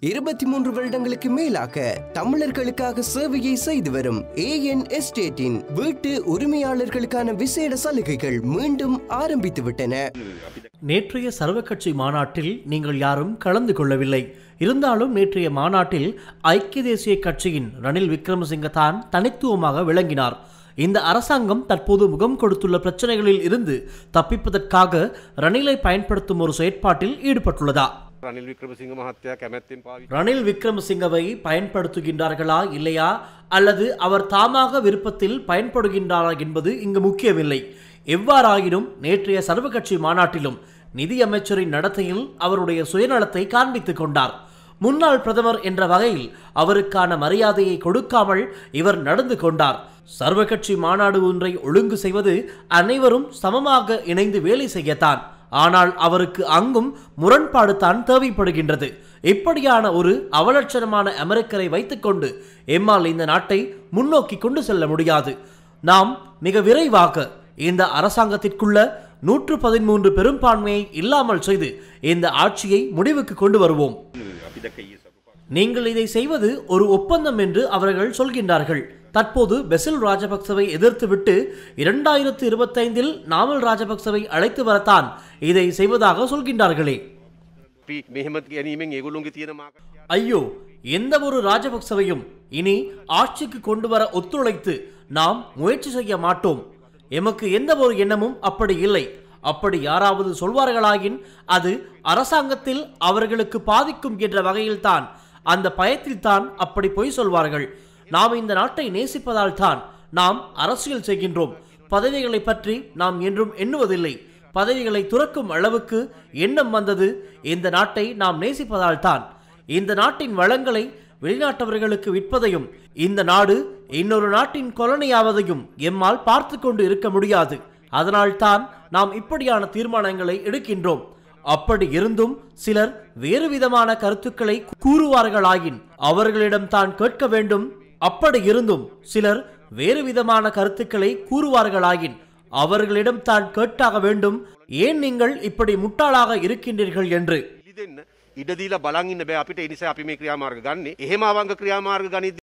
இருபத்தி மூன்று வருடங்களுக்கு மேலாக தமிழர்களுக்காக சேவையை செய்து வரும் ஏஎன் எஸ்டேட்டின் வீட்டு உரிமையாளர்களுக்கான விசேட சலுகைகள் மீண்டும் ஆரம்பித்து விட்டன நேற்றைய சர்வகட்சி மாநாட்டில் நீங்கள் யாரும் கலந்து கொள்ளவில்லை இருந்தாலும் நேற்றைய மாநாட்டில் ஐக்கிய தேசிய கட்சியின் ரணில் விக்ரமசிங்க தான் தனித்துவமாக விளங்கினார் இந்த அரசாங்கம் தற்போது முகம் கொடுத்துள்ள பிரச்சனைகளில் இருந்து தப்பிப்பதற்காக ரணிலை பயன்படுத்தும் ஒரு செயற்பாட்டில் ஈடுபட்டுள்ளதா රනිල් වික්‍රමසිංහ මහත්තයා කැමැත්තෙන් පාවි ரணில் விக்ரமசிங்கவை பயன்படுத்துகின்றார்களா இல்லையா அல்லது அவர் தாமாக விருப்பத்தில் பயன்படுகின்றாரா என்பது இங்கு முக்கியமில்லை எவ்வாறாயினும் நேற்றைய சர்வகட்சி மாநாட்டிலும் நிதி அமைச்சரின் நடத்தையில் அவருடைய சுயநலத்தை காண்பித்துக் கொண்டார் முன்னாள் பிரதமர் என்ற வகையில் அவருக்கான மரியாதையை கொடுக்காமல் இவர் நடந்து கொண்டார் சர்வகட்சி மாநாடு ஒன்றை ஒழுங்கு செய்வது அனைவரும் சமமாக இணைந்து வேலை செய்யத்தான் ஆனால் அவருக்கு அங்கும் முரண்பாடு தான் தேவைப்படுகின்றது இப்படியான ஒரு அவலட்சணமான அமெரிக்கரை வைத்துக்கொண்டு எம்மால் இந்த நாட்டை முன்னோக்கி கொண்டு செல்ல முடியாது நாம் மிக விரைவாக இந்த அரசாங்கத்திற்குள்ள நூற்று பதிமூன்று பெரும்பான்மையை இல்லாமல் செய்து இந்த ஆட்சியை முடிவுக்கு கொண்டு வருவோம் අපි දැක්ක ඊයේ සතුපා நீங்கள் இதை செய்வது ஒரு ஒப்பந்தம் என்று அவர்கள் சொல்கின்றார்கள் தற்போது பெசில் ராஜபக்சவை எதிர்த்துவிட்டு இரண்டாயிரத்து இருபத்தைந்தில் நாமல் ராஜபக்சவை அழைத்து வரத்தான் இதை செய்வதாக சொல்கின்றார்களே අපි මෙහෙම ගැනීමෙන් ඒගොල්ලුන්ගේ තියෙන මාක ஐயோ எந்த ஒரு ராஜபக்சவையும் இனி ஆட்சிக்கு கொண்டு வர ஒத்துழைத்து நாம் முயற்சி செய்ய மாட்டோம் எமக்கு எந்த ஒரு எண்ணமும் அப்படி இல்லை அப்படி யாராவது சொல்வார்களாயின் அது அரசாங்கத்தில் அவர்களுக்கு பாதிக்கும் என்ற வகையில்தான் அந்த பயத்தில் தான் அப்படி பொய் சொல்வார்கள் நாம் இந்த நாட்டை நேசிப்பதால் தான் நாம் அரசியல் செய்கின்றோம் பதவிகளை பற்றி நாம் என்றும் எண்ணுவதில்லை பதவிகளை துறக்கும் அளவுக்கு எண்ணம் வந்தது இந்த நாட்டை நாம் நேசிப்பதால் தான் இந்த நாட்டின் வளங்களை வெளிநாட்டவர்களுக்கு விற்பதையும் இந்த நாடு இன்னொரு நாட்டின் கொலனியாவதையும் எம்மால் பார்த்து கொண்டு இருக்க முடியாது அதனால்தான் நாம் இப்படியான தீர்மானங்களை எடுக்கின்றோம் அப்படி இருந்தும் சிலர் வேறு விதமான கருத்துக்களை கூறுவார்களாயின் அவர்களிடம் தான் கேட்க வேண்டும் அப்படி இருந்தும் சிலர் வேறு விதமான கருத்துக்களை கூறுவார்களாயின் அவர்களிடம் தான் கேட்டாக வேண்டும் ஏன் நீங்கள் இப்படி முட்டாளாக இருக்கின்றீர்கள் என்று පිළිදෙන්න ඉඩදීලා බලන් ඉන්න බෑ අපිට ඒ නිසා අපි මේ ක්‍රියාමාර්ග ගන්නේ එහෙම අවංග ක්‍රියාමාර්ග ගනිද්දී